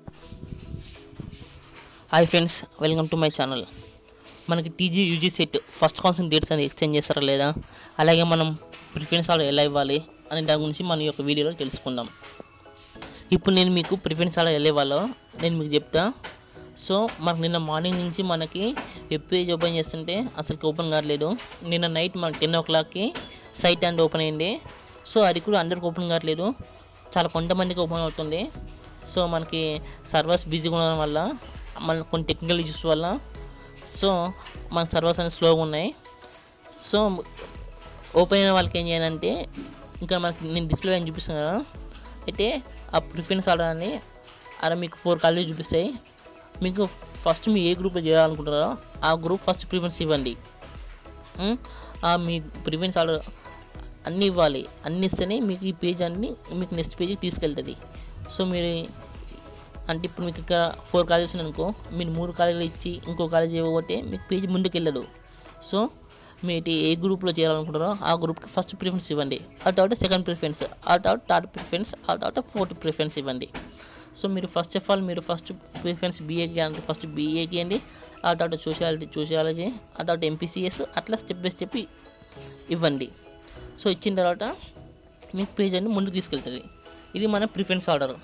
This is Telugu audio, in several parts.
Hi friends welcome to my channel మనకి TG UG CET first counselling dates అనేది ఎక్స్చేంజ్ చేస్తారా లేదా అలాగే మనం ప్రిఫరెన్స్ ఆర్డర్ ఎలా ఇవ్వాలి అనే దాని గురించి మన యొక్క వీడియోలో తెలుసుకుందాం ఇప్పుడు నేను మీకు ప్రిఫరెన్స్ ఆర్డర్ ఎలా ఇవ్వాలో నేను మీకు చెప్తా సో మనకు నిన్న మార్నింగ్ నుంచి మనకి వెబ్ పేజ్ ఓపెన్ చేస్తుంటే అసలు ఓపెన్ కావట్లేదు నిన్న నైట్ మనకి టెన్ ఓ క్లాక్కి సైట్ అండ్ ఓపెన్ అయింది సో అది కూడా అందరికి ఓపెన్ కావట్లేదు చాలా కొంతమందికి ఓపెన్ అవుతుంది సో మనకి సర్వర్స్ బిజీగా ఉండడం వల్ల మన కొన్ని టెక్నికల్ ఇష్యూస్ వల్ల సో మన సర్వర్స్ అనేవి స్లోగా ఉన్నాయి సో ఓపెన్ అయిన వాళ్ళకి ఏం చేయాలంటే ఇంకా మనకి నేను డిస్ప్లే అని చూపిస్తాను కదా అయితే ఆ ప్రిఫరెన్స్ ఆర్డర్ అని అలా మీకు ఫోర్ కాలేజ్ చూపిస్తాయి మీకు ఫస్ట్ మీ ఏ గ్రూప్లో చేయాలనుకుంటారో ఆ గ్రూప్ ఫస్ట్ ప్రిఫరెన్స్ ఇవ్వండి ఉం? ఆ మీ ప్రిఫరెన్స్ ఆర్డర్ అన్నీ ఇవ్వాలి అన్ని ఇస్తేనే మీకు ఈ పేజ్ అన్ని మీకు నెక్స్ట్ పేజ్కి తీసుకెళ్తుంది సో మీరు అంటే ఇప్పుడు మీకు ఇక్కడ ఫోర్ కాలేజెస్ ఉన్నాయి అనుకో మీరు మూడు కాలేజీలు ఇచ్చి ఇంకో కాలేజ్ ఇవ్వకపోతే మీకు పేజ్ ముందుకు వెళ్ళదు సో మీరు ఏ గ్రూప్లో చేరాలనుకుంటారో ఆ గ్రూప్కి ఫస్ట్ ప్రిఫరెన్స్ ఇవ్వండి ఆ తర్వాత సెకండ్ ప్రిఫరెన్స్ ఆ తర్వాత థర్డ్ ప్రిఫరెన్స్ ఆ తర్వాత ఫోర్త్ ప్రిఫరెన్స్ ఇవ్వండి సో మీరు ఫస్ట్ ఆఫ్ ఆల్ మీరు ఫస్ట్ ప్రిఫరెన్స్ బీఏకి అంటే ఫస్ట్ బీఏకి అండి ఆ తర్వాత సోషియాలిటీ సోషియాలజీ ఆ తర్వాత ఎంపీసీఎస్ అట్లా స్టెప్ బై స్టెప్ ఇవ్వండి సో ఇచ్చిన తర్వాత మీకు పేజ్ అన్ని ముందుకు తీసుకెళ్తుంది ఇది మన ప్రిఫరెన్స్ ఆర్డర్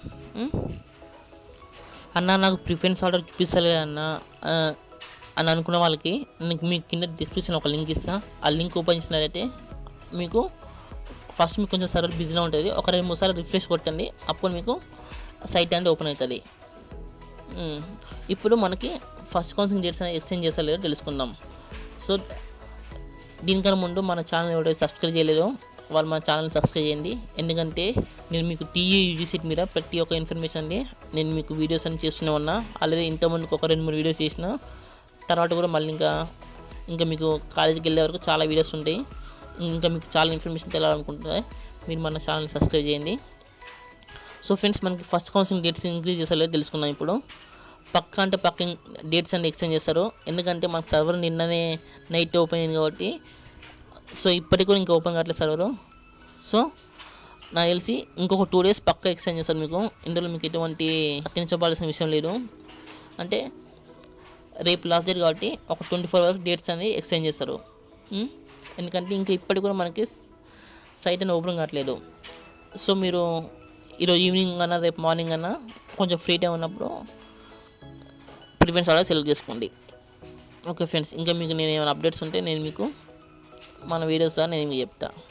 అన్న నాకు ప్రిఫరెన్స్ ఆర్డర్ చూపిస్తలే అన్న ఆ, అని అనుకున్న వాళ్ళకి నీకు మీకు కింద డిస్క్రిప్షన్ ఒక లింక్ ఇస్తా ఆ లింక్ ఓపెన్ చేసినట్లయితే మీకు ఫస్ట్ మీకు కొంచెం సర్వర్ బిజీగా ఉంటుంది ఒక రెండు మూడు సార్లు రిఫ్రెష్ కొట్టండి అప్పుడు మీకు సైట్ అనేది ఓపెన్ అవుతుంది ఉమ్, ఇప్పుడు మనకి ఫస్ట్ కౌన్సిలింగ్ డేట్స్ అనేది ఎక్స్చేంజ్ చేస్తలేదో తెలుసుకుందాం సో దీనికన్నా ముందు మన ఛానల్ ఎవరైతే సబ్స్క్రైబ్ చేయలేదో వాళ్ళు మన ఛానల్ సబ్స్క్రైబ్ చేయండి ఎందుకంటే నేను మీకు టీఏ యూజీ సెట్ మీద ప్రతి ఒక్క ఇన్ఫర్మేషన్ అండి నేను మీకు వీడియోస్ అన్ని చేస్తూనే ఉన్నా ఆల్రెడీ ఇంతకుముందుకు ఒక రెండు మూడు వీడియోస్ చేసిన తర్వాత కూడా మళ్ళీ ఇంకా ఇంకా మీకు కాలేజీకి వెళ్ళే వరకు చాలా వీడియోస్ ఉంటాయి ఇంకా మీకు చాలా ఇన్ఫర్మేషన్ తెలియాలనుకుంటే మీరు మన ఛానల్ సబ్స్క్రైబ్ చేయండి సో ఫ్రెండ్స్ మనకి ఫస్ట్ కౌన్సిలింగ్ డేట్స్ ఇంక్రీజ్ చేసారో తెలుసుకుందాం ఇప్పుడు పక్క అంటే పక్క డేట్స్ అన్ని ఎక్స్చేంజ్ చేస్తారు ఎందుకంటే మనకు సర్వర్ నిన్ననే నైట్ ఓపెన్ అయింది కాబట్టి సో ఇప్పటికి కూడా ఇంకా ఓపెన్ కావట్లేదు సర్వరు సో నాకు తెలిసి ఇంకొక టూ డేస్ పక్క ఎక్స్చేంజ్ చేస్తారు మీకు ఇందులో మీకు ఎటువంటి పట్టించబడాల్సిన విషయం లేదు అంటే రేపు లాస్ట్ డేట్ కాబట్టి ఒక ట్వంటీ ఫోర్ వరకు డేట్స్ అనేది ఎక్స్చేంజ్ చేస్తారు ఉం? ఎందుకంటే ఇంకా ఇప్పటికి కూడా మనకి సైట్ అనేది ఓపెన్ కావట్లేదు సో మీరు ఈరోజు ఈవినింగ్ అన్నా రేపు మార్నింగ్ అన్నా కొంచెం ఫ్రీ టైం ఉన్నప్పుడు ప్రిఫరెన్స్ ఆర్డర్ సెలెక్ట్ చేసుకోండి ఓకే ఫ్రెండ్స్ ఇంకా మీకు నేను ఏమైనా అప్డేట్స్ ఉంటే నేను మీకు మన వీడియోస్ ద్వారా నేను మీకు చెప్తా